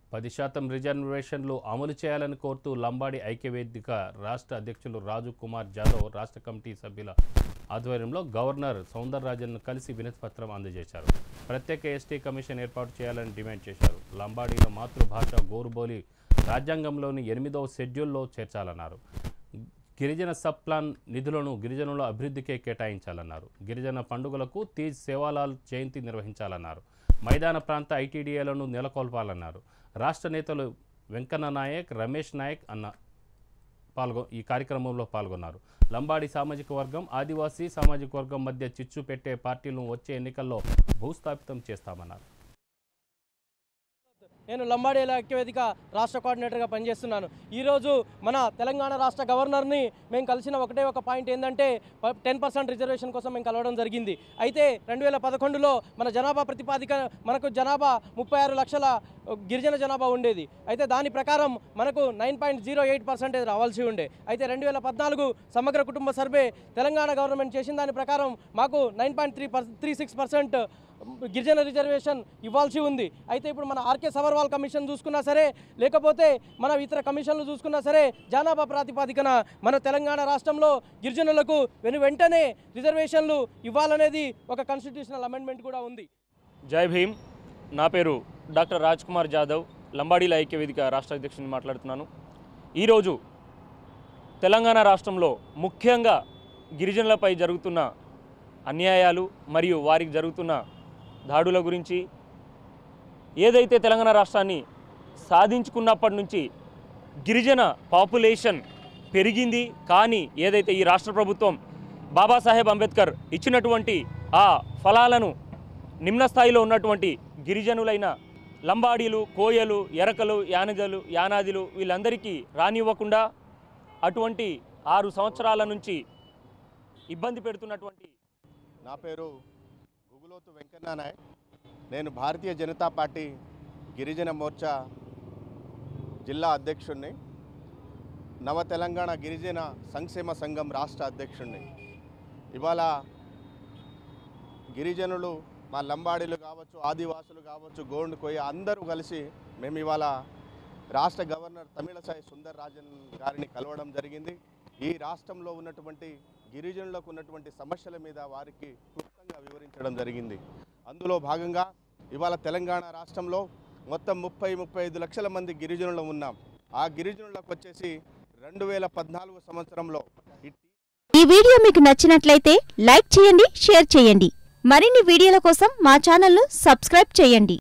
పది శాతం రిజర్వేషన్లు అమలు చేయాలని కోరుతూ లంబాడి ఐక్యవేదిక రాష్ట్ర అధ్యక్షులు రాజు కుమార్ జాదవ్ రాష్ట్ర కమిటీ సభ్యుల ఆధ్వర్యంలో గవర్నర్ సౌందరరాజన్ను కలిసి వినతిపత్రం అందజేశారు ప్రత్యేక ఎస్టీ కమిషన్ ఏర్పాటు చేయాలని డిమాండ్ చేశారు లంబాడీల మాతృభాష గోరుబోలి రాజ్యాంగంలోని ఎనిమిదవ షెడ్యూల్లో చేర్చాలన్నారు గిరిజన సబ్ ప్లాన్ నిధులను గిరిజనుల అభివృద్ధికే కేటాయించాలన్నారు గిరిజన పండుగలకు తీజ్ సేవాలాల్ జయంతి నిర్వహించాలన్నారు మైదాన ప్రాంత ఐటీడీఏలను నెలకొల్పాలన్నారు రాష్ట్ర నేతలు వెంకన్న నాయక్ రమేష్ నాయక్ అన్న పాల్గొ ఈ కార్యక్రమంలో పాల్గొన్నారు లంబాడి సామాజిక వర్గం ఆదివాసీ సామాజిక వర్గం మధ్య చిచ్చు పెట్టే పార్టీలను వచ్చే ఎన్నికల్లో భూస్థాపితం చేస్తామన్నారు నేను లంబాడీల ఐక్యవేదిక రాష్ట్ర కోఆర్డినేటర్గా పనిచేస్తున్నాను ఈరోజు మన తెలంగాణ రాష్ట్ర గవర్నర్ని మేము కలిసిన ఒకటే ఒక పాయింట్ ఏంటంటే టెన్ పర్సెంట్ రిజర్వేషన్ కోసం మేము కలవడం జరిగింది అయితే రెండు వేల పదకొండులో మన జనాభా ప్రతిపాదిక మనకు జనాభా ముప్పై ఆరు లక్షల గిరిజన జనాభా ఉండేది అయితే దాని ప్రకారం మనకు nine point zero eight percentage రావాల్సి ఉండే అయితే రెండు వేల పద్నాలుగు సమగ్ర కుటుంబ సర్వే తెలంగాణ గవర్నమెంట్ చేసిన దాని ప్రకారం మాకు nine point three per three six percent గిరిజన రిజర్వేషన్ ఇవ్వాల్సి ఉంది అయితే ఇప్పుడు మన ఆర్కే సబర్వాల్ కమిషన్ చూసుకున్నా సరే లేకపోతే మన ఇతర కమిషన్లు చూసుకున్నా సరే జనాభా ప్రాతిపాదికన మన తెలంగాణ రాష్ట్రంలో గిరిజనులకు వెను వెంటనే రిజర్వేషన్లు ఇవ్వాలనేది ఒక కాన్స్టిట్యూషనల్ అమెండ్మెంట్ కూడా ఉంది జై భీమ్ నా పేరు డాక్టర్ రాజ్ కుమార్ జాదవ్ లంబాడీల ఐక్యవేదిక రాష్ట్ర అధ్యక్షుని మాట్లాడుతున్నాను ఈరోజు తెలంగాణ రాష్ట్రంలో ముఖ్యంగా గిరిజనులపై జరుగుతున్న అన్యాయాలు మరియు వారికి జరుగుతున్న దాడుల గురించి ఏదైతే తెలంగాణ రాష్ట్రాన్ని సాధించుకున్నప్పటి నుంచి గిరిజన పాపులేషన్ పెరిగింది కానీ ఏదైతే ఈ రాష్ట్ర ప్రభుత్వం బాబాసాహెబ్ అంబేద్కర్ ఇచ్చినటువంటి ఆ ఫలాలను నిమ్న స్థాయిలో ఉన్నటువంటి గిరిజనులైన లంబాడీలు కోయలు ఎరకలు యానజలు యానాదిలు వీళ్ళందరికీ రానివ్వకుండా అటువంటి ఆరు సంవత్సరాల నుంచి ఇబ్బంది పెడుతున్నటువంటి నా పేరు గుగులోతు వెంకన్న నాయక్ నేను భారతీయ జనతా పార్టీ గిరిజన మోర్చా జిల్లా అధ్యక్షుడిని నవ తెలంగాణ గిరిజన సంక్షేమ సంఘం రాష్ట్ర అధ్యక్షుడిని ఇవాళ గిరిజనులు మా లంబాడీలు కావచ్చు ఆదివాసులు కావచ్చు గోండు కొయ్య అందరూ కలిసి మేము ఇవాళ రాష్ట్ర గవర్నర్ తమిళసాయి సుందర్ రాజన్ గారిని కలవడం జరిగింది ఈ రాష్ట్రంలో ఉన్నటువంటి గిరిజనులకు ఉన్నటువంటి సమస్యల మీద వారికి క్లుప్తంగా వివరించడం జరిగింది అందులో భాగంగా ఇవాళ తెలంగాణ రాష్ట్రంలో మొత్తం ముప్పై ముప్పై ఐదు లక్షల మంది గిరిజనులు ఉన్నాం ఆ గిరిజనులకు వచ్చేసి రెండు వేల పద్నాలుగు సంవత్సరంలో ఈ ఈ వీడియో మీకు నచ్చినట్లయితే లైక్ చేయండి షేర్ చేయండి మరిన్ని వీడియోల కోసం మా ఛానల్ను సబ్స్క్రైబ్ చేయండి